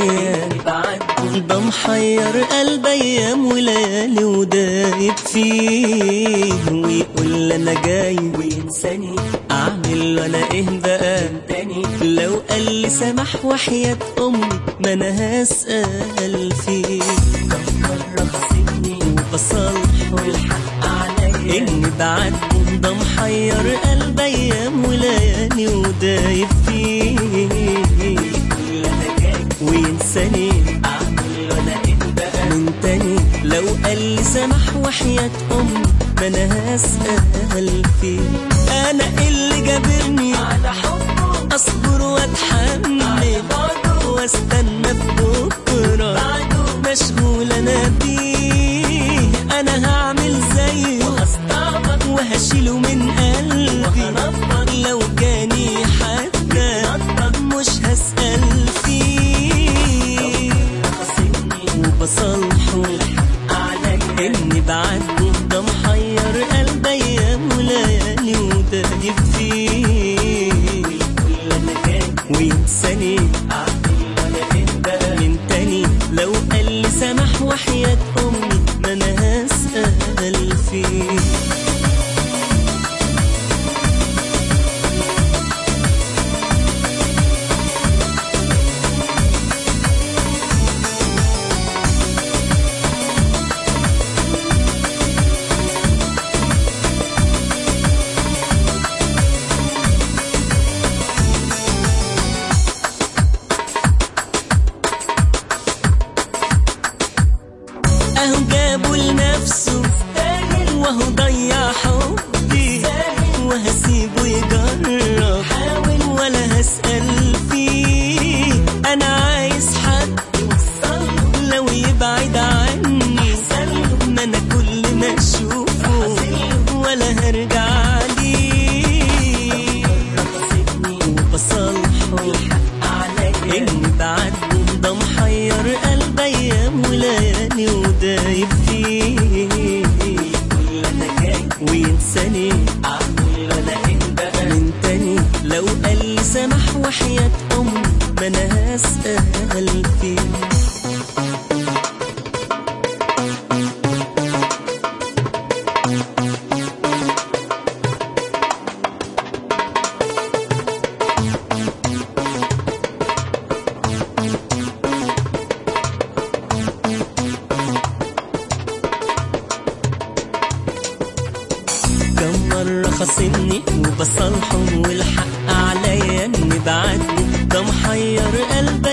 عليا ده محير قلب ايام وليالي ودايب فيه ويقول انا جاي وينساني اعمل له انا ايه بقى تاني لو قال لي سمح وحياة امي ما انا هسأل فيه كم مرة خاصمني وبصالحه والحق عليا اني بعاتبه ده محير قلب ايام وليالي ودايب فيه كل انا جاي وينساني اعمل له انا ايه بقى من تاني لو قال لي سمح وحياة امي ما انا هسأل فيه انا اللي جابرني على حبه اصبر واتحمل بعده واستنى بكره بعده مشغول انا بيه انا هعمل زيه هستعبط وهشيله من قلبي وهنفضل لو جاني حتى مش هسأل فيه خاصمني وبصالحه عليا اني بعاتبه ده محير قلب ايام وليالي ودايب فيه كل انا جاي وينساني اعمل له انا ايه بقى من تاني لو قال لي سمح وحياة امي ما انا هسأل فيه اهو جابه لنفسه تاني وهو ضيع حبي وهسيبه يجرب حاول ولا هسأل فيه انا عايز حد توصل لو يبعد عني ما انا كل ما اشوفه ولا هرجع ليه خاصمني وبصالحه عليا اني بعاتبه ده محير قلب ايام وليالي ودايب فيه كل انا جاي وينساني اعمل له انا ايه بقى من تاني لو قال لي سمح وحياة امي ما انا هسأل فيه كم مرة خاصمني وبصالحه والحق عليا اني بعاتبه ده محير قلب